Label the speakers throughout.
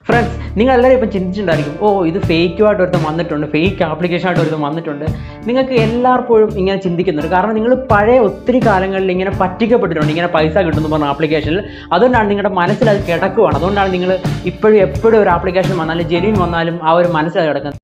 Speaker 1: friends നിങ്ങൾ എല്ലാവരും ഇപ്പം ചിന്തിച്ചിട്ടുണ്ടായിരിക്കും ഓ ഇത് ഫേക്കുമായിട്ട് ഒരുത്തം വന്നിട്ടുണ്ട് ഫേക്ക് ആപ്ലിക്കേഷൻ ആയിട്ട് ഒരുത്തം വന്നിട്ടുണ്ട് നിങ്ങൾക്ക് എല്ലായ്പ്പോഴും ഇങ്ങനെ ചിന്തിക്കുന്നുണ്ട് കാരണം നിങ്ങൾ പഴയ ഒത്തിരി കാലങ്ങളിൽ ഇങ്ങനെ പറ്റിക്കപ്പെട്ടിട്ടുണ്ട് ഇങ്ങനെ പൈസ കിട്ടുന്നു പറഞ്ഞ ആപ്ലിക്കേഷനിൽ അതുകൊണ്ടാണ് നിങ്ങളുടെ മനസ്സിൽ അത് കിടക്കുവാണ് അതുകൊണ്ടാണ് നിങ്ങൾ ഇപ്പോഴും എപ്പോഴും ഒരു ആപ്ലിക്കേഷൻ വന്നാലും ജെനുവിൻ വന്നാലും ആ ഒരു മനസ്സിൽ അത് കിടക്കുന്നത്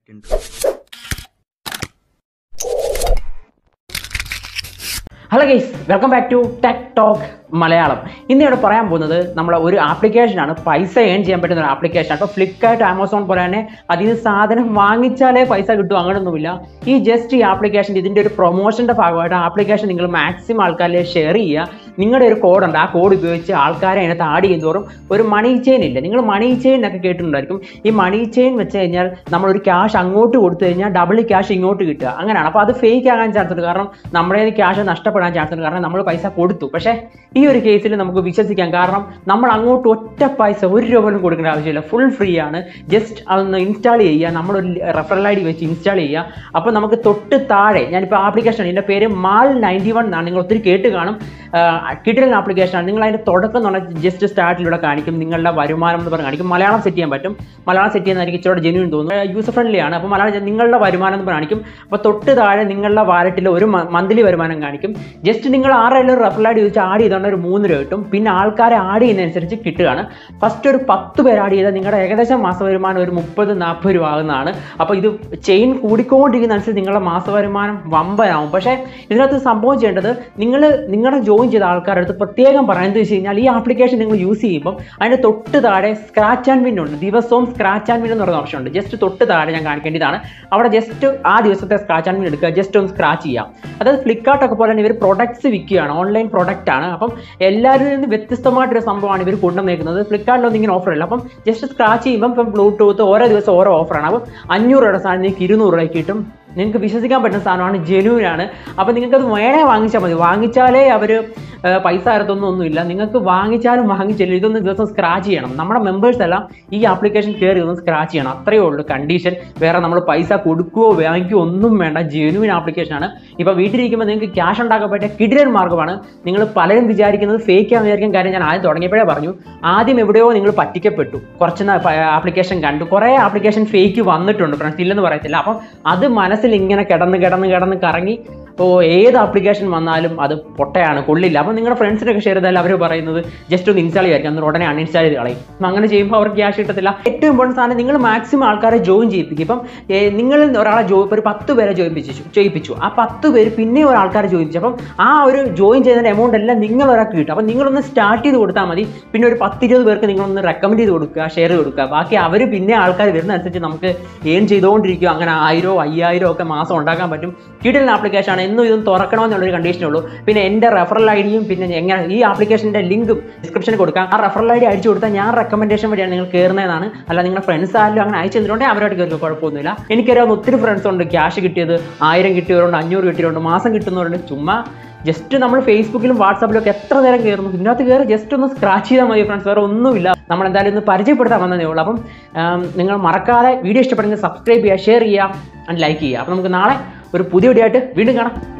Speaker 1: hello guys welcome back to tech talk Malayalam ഇന്ന് ഇവിടെ പറയാൻ പോകുന്നത് നമ്മളെ ഒരു ആപ്ലിക്കേഷനാണ് പൈസ ഏൺ ചെയ്യാൻ പറ്റുന്ന ഒരു ആപ്ലിക്കേഷൻ അപ്പോൾ ഫ്ലിപ്കാർട്ട് ആമസോൺ പോലെ തന്നെ അതിൽ നിന്ന് സാധനം വാങ്ങിച്ചാലേ പൈസ കിട്ടും അങ്ങനെയൊന്നുമില്ല ഈ ജസ്റ്റ് ഈ ആപ്ലിക്കേഷൻ ഇതിൻ്റെ ഒരു പ്രൊമോഷൻ്റെ ഭാഗമായിട്ട് ആപ്ലിക്കേഷൻ നിങ്ങൾ മാക്സിമം ആൾക്കാരിലെ ഷെയർ ചെയ്യുക നിങ്ങളുടെ ഒരു കോഡുണ്ട് ആ കോഡ് ഉപയോഗിച്ച് ആൾക്കാരെ അതിനകത്ത് ആഡ് ചെയ്യുന്നതോറും ഒരു മണി ചെയിൻ ഇല്ല നിങ്ങൾ മണി ചെയിൻ എന്നൊക്കെ കേട്ടിട്ടുണ്ടായിരിക്കും ഈ മണി ചെയിൻ വെച്ച് കഴിഞ്ഞാൽ നമ്മളൊരു ക്യാഷ് അങ്ങോട്ട് കൊടുത്തു കഴിഞ്ഞാൽ ഡബിൾ ക്യാഷ് ഇങ്ങോട്ട് കിട്ടുക അങ്ങനെയാണ് അപ്പോൾ അത് ഫേക്ക് ആകാൻ ചാൻസ് ഉണ്ട് കാരണം നമ്മുടെ ക്യാഷ് നഷ്ടപ്പെടാൻ ചാൻസ് ഉണ്ട് കാരണം നമ്മൾ പൈസ കൊടുത്തു പക്ഷേ ഈ ഒരു കേസിൽ നമുക്ക് വിശ്വസിക്കാം കാരണം നമ്മൾ അങ്ങോട്ട് ഒറ്റ പൈസ ഒരു രൂപ പോലും കൊടുക്കേണ്ട ആവശ്യമില്ല ഫുൾ ഫ്രീ ആണ് ജസ്റ്റ് അതൊന്ന് ഇൻസ്റ്റാൾ ചെയ്യുക നമ്മളൊരു റെഫറൽ ഐ ഡി വെച്ച് ഇൻസ്റ്റാൾ ചെയ്യുക അപ്പോൾ നമുക്ക് തൊട്ട് താഴെ ഞാനിപ്പോൾ ആപ്ലിക്കേഷൻ ഇതിൻ്റെ പേര് മാൾ നയൻറ്റി വൺ എന്നാണ് നിങ്ങൾ ഒത്തിരി കേട്ട് കാണും കിടിലൻ ആപ്ലിക്കേഷനാണ് നിങ്ങൾ അതിൻ്റെ തുടക്കം എന്ന് പറഞ്ഞാൽ ജസ്റ്റ് സ്റ്റാർട്ടിലൂടെ കാണിക്കും നിങ്ങളുടെ വരുമാനം എന്ന് പറഞ്ഞ് കാണിക്കും മലയാളം സെറ്റ് ചെയ്യാൻ പറ്റും മലയാളം സെറ്റ് ചെയ്യുന്നതായിരിക്കും ഇച്ചിരി ജെന്യൂൻ തോന്നുന്നു യൂസർ ഫ്രണ്ട്ലി ആണ് അപ്പോൾ മലയാളം നിങ്ങളുടെ വരുമാനം എന്ന് പറഞ്ഞ് കാണിക്കും അപ്പോൾ തൊട്ട് താഴെ നിങ്ങളുടെ വാലറ്റിൽ ഒരു മന്ത്ലി വരുമാനം കാണിക്കും ജസ്റ്റ് നിങ്ങൾ ആരെങ്കിലും ഒരു റെഫറൽ ഐ ഡി വെച്ച് ആഡ് ചെയ്തുകൊണ്ട് ഒരു മൂന്ന് രൂപ കിട്ടും പിന്നെ ആൾക്കാരെ ആഡ് ചെയ്യുന്നതനുസരിച്ച് കിട്ടുകയാണ് ഫസ്റ്റ് ഒരു പത്ത് പേര് ആഡ് ചെയ്താൽ നിങ്ങളുടെ ഏകദേശം മാസ വരുമാനം ഒരു മുപ്പത് നാൽപ്പത് രൂപ ആകുന്നതാണ് അപ്പോൾ ഇത് ചെയിൻ കൂടിക്കൊണ്ടിരിക്കുന്ന അനുസരിച്ച് നിങ്ങളുടെ മാസ വരുമാനം വമ്പനാവും പക്ഷേ ഇതിനകത്ത് സംഭവം ചെയ്യേണ്ടത് നിങ്ങൾ നിങ്ങളുടെ ജോയിൻ ചെയ്ത ആൾക്കാരുടെ അടുത്ത് പ്രത്യേകം പറയുന്നത് വെച്ച് കഴിഞ്ഞാൽ ഈ ആപ്ലിക്കേഷൻ നിങ്ങൾ യൂസ് ചെയ്യുമ്പം അതിൻ്റെ തൊട്ട് താഴെ സ്ക്രാച്ച് ആൻഡ് വിൻ ഉണ്ട് ദിവസവും സ്ക്രാച്ച് ആൻഡ് വിൻ എന്ന് പറയുന്ന ഓപ്ഷൻ ഉണ്ട് ജസ്റ്റ് തൊട്ട് താഴെ ഞാൻ കാണിക്കേണ്ടതാണ് അവിടെ ജസ്റ്റ് ആ ദിവസത്തെ സ്ക്രാച്ച് ആൻഡ് വിൻ എടുക്കുക ജസ്റ്റ് ഒന്ന് സ്ക്രാച്ച് ചെയ്യാം അതായത് ഫ്ലിപ്കാർട്ട് ഒക്കെ പോലെ തന്നെ ഇവർ പ്രൊഡക്ട്സ് വിൽക്കുകയാണ് ഓൺലൈൻ പ്രൊഡക്റ്റ് ആണ് അപ്പം എല്ലാവരിൽ നിന്ന് വ്യത്യസ്തമായിട്ടൊരു സംഭവമാണ് ഇവർ കൊണ്ടുവന്നേക്കുന്നത് ഫ്ലിപ്കാർട്ടിലൊന്നും ഇങ്ങനെ ഓഫർ ഇല്ല അപ്പം ജസ്റ്റ് സ്ക്രാച്ച് ചെയ്യുമ്പം ഇപ്പം ബ്ലൂടൂത്ത് ഓരോ ദിവസം ഓരോ ഓഫറാണ് അപ്പം അഞ്ഞൂറ് രൂപയുടെ സാധനം നിങ്ങൾക്ക് ഇരുന്നൂറ് രൂപയ്ക്ക് കിട്ടും നിങ്ങൾക്ക് വിശ്വസിക്കാൻ പറ്റുന്ന സാധനമാണ് ജെനുവിനാണ് അപ്പോൾ നിങ്ങൾക്കത് വേണേ വാങ്ങിച്ചാൽ മതി വാങ്ങിച്ചാലേ അവർ പൈസ തരത്തൊന്നും ഒന്നുമില്ല നിങ്ങൾക്ക് വാങ്ങിച്ചാലും വാങ്ങിച്ചില്ല ഇതൊന്ന് ദിവസം സ്ക്രാച്ച് ചെയ്യണം നമ്മുടെ മെമ്പേഴ്സ് എല്ലാം ഈ ആപ്ലിക്കേഷൻ കയറി ഒന്ന് സ്ക്രാച്ച് ചെയ്യണം അത്രയേ ഉള്ളൂ കണ്ടീഷൻ വേറെ നമ്മൾ പൈസ കൊടുക്കുകയോ വാങ്ങിക്കുകയോ ഒന്നും വേണ്ട ജെനുവിൻ ആപ്ലിക്കേഷനാണ് ഇപ്പോൾ വീട്ടിലിരിക്കുമ്പോൾ നിങ്ങൾക്ക് ക്യാഷ് ഉണ്ടാക്കാൻ പറ്റിയ കിടിലൻ മാർഗ്ഗമാണ് നിങ്ങൾ പലരും വിചാരിക്കുന്നത് ഫേക്ക് ആണെന്ന് വിചാരിക്കാൻ കാര്യം ഞാൻ ആദ്യം തുടങ്ങിയപ്പോഴേ പറഞ്ഞു ആദ്യം എവിടെയോ നിങ്ങൾ പറ്റിക്കപ്പെട്ടു കുറച്ച് ആപ്ലിക്കേഷൻ കണ്ടു കുറേ ആപ്ലിക്കേഷൻ ഫേക്ക് വന്നിട്ടുണ്ട് ഫ്രണ്ട്സ് ഇല്ലെന്ന് പറയത്തില്ല അപ്പം അത് മനസ്സിൽ ഇങ്ങനെ കിടന്ന് കിടന്ന് കിടന്ന് കറങ്ങി ഇപ്പോൾ ഏത് ആപ്ലിക്കേഷൻ വന്നാലും അത് പൊട്ടയാണ് കൊള്ളില്ല അപ്പോൾ നിങ്ങളുടെ ഫ്രണ്ട്സിനൊക്കെ ഷെയർ ചെയ്താൽ അവർ പറയുന്നത് ജസ്റ്റ് ഒന്ന് ഇൻസ്റ്റാൾ ചെയ്യാം എന്നിട്ട് ഉടനെ അൺഇൻസ്റ്റാൾ ചെയ്ത് കളയും അപ്പം അങ്ങനെ ചെയ്യുമ്പോൾ അവർക്ക് ക്യാഷ് കിട്ടത്തില്ല ഏറ്റവും ഇമ്പോർട്ടൻറ്റ് സാധനം നിങ്ങൾ മാക്സിമം ആൾക്കാരെ ജോയിൻ ചെയ്യിപ്പിക്കും ഇപ്പം നിങ്ങൾ ഒരാളെ ജോ ഇപ്പോൾ ഒരു പത്ത് പേരെ ജോയിപ്പിച്ചു ചെയ്യിപ്പിച്ചു ആ പത്ത് പേര് പിന്നെ ഒരാൾക്കാരെ ജോയിപ്പിച്ചു അപ്പം ആ ഒരു ജോയിൻ ചെയ്തതിൻ്റെ എമൗണ്ട് എല്ലാം നിങ്ങൾ ഒരാൾക്ക് കിട്ടും അപ്പം നിങ്ങളൊന്ന് സ്റ്റാർട്ട് ചെയ്ത് കൊടുത്താൽ മതി പിന്നെ ഒരു പത്തിരുപത് പേർക്ക് നിങ്ങളൊന്ന് റെക്കമെൻഡ് ചെയ്ത് കൊടുക്കുക ഷെയർ ചെയ്ത് കൊടുക്കുക ബാക്കി അവർ പിന്നെ ആൾക്കാർ വരുന്നതനുസരിച്ച് നമുക്ക് ഏൺ ചെയ്തുകൊണ്ടിരിക്കും അങ്ങനെ ആയിരോ അയ്യായിരോ ഒക്കെ മാസം ഉണ്ടാക്കാൻ പറ്റും കിടിലൻ ആപ്ലിക്കേഷനാണ് എന്നും ഇതും തുറക്കണമെന്നുള്ളൊരു കണ്ടീഷനേ ഉള്ളൂ പിന്നെ എൻ്റെ റെഫറൽ ഐ ഡിയും പിന്നെ എങ്ങനെ ഈ ആപ്ലിക്കേഷൻ്റെ ലിങ്കും ഡിസ്ക്രിപ്ഷനിൽ കൊടുക്കാം ആ റെഫറൽ ഐ ഡി അയച്ചു കൊടുത്താൽ ഞാൻ റെക്കമെൻഡേഷൻ വഴിയാണ് നിങ്ങൾ കയറുന്നതാണ് അല്ല നിങ്ങളുടെ ഫ്രണ്ട്സ് ആയാലും അങ്ങനെ അയച്ചു തന്നിട്ടുണ്ടെങ്കിൽ അവരോട് കയറുക കുഴപ്പമൊന്നുമില്ല എനിക്കറിയാവുന്ന ഒത്തിരി ഫ്രണ്ട്സ് ഉണ്ട് ക്യാഷ് കിട്ടിയത് ആയിരം കിട്ടിയവരുണ്ട് അഞ്ഞൂറ് കിട്ടിയവരുണ്ട് മാസം കിട്ടുന്നവരുണ്ട് ചുമ്മാ ജസ്റ്റ് നമ്മൾ ഫേസ്ബുക്കിലും വാട്സാപ്പിലും ഒക്കെ എത്ര നേരം കയറുന്നു ഇതിനകത്ത് കയറി ജസ്റ്റ് ഒന്ന് സ്ക്രാച്ച് ചെയ്താൽ മതി ഫ്രണ്ട്സ് വേറെ ഒന്നുമില്ല നമ്മൾ എന്തായാലും ഒന്ന് പരിചയപ്പെടുത്താൻ വന്നതേ ഉള്ളൂ അപ്പം നിങ്ങൾ മറക്കാതെ വീഡിയോ ഇഷ്ടപ്പെടുമെങ്കിൽ സബ്സ്ക്രൈബ് ചെയ്യുക ഷെയർ ചെയ്യുക ആൻഡ് ലൈക്ക് ചെയ്യുക അപ്പം നമുക്ക് നാളെ ഒരു പുതിയ വീഡിയോ ആയിട്ട് വീണ്ടും കാണാം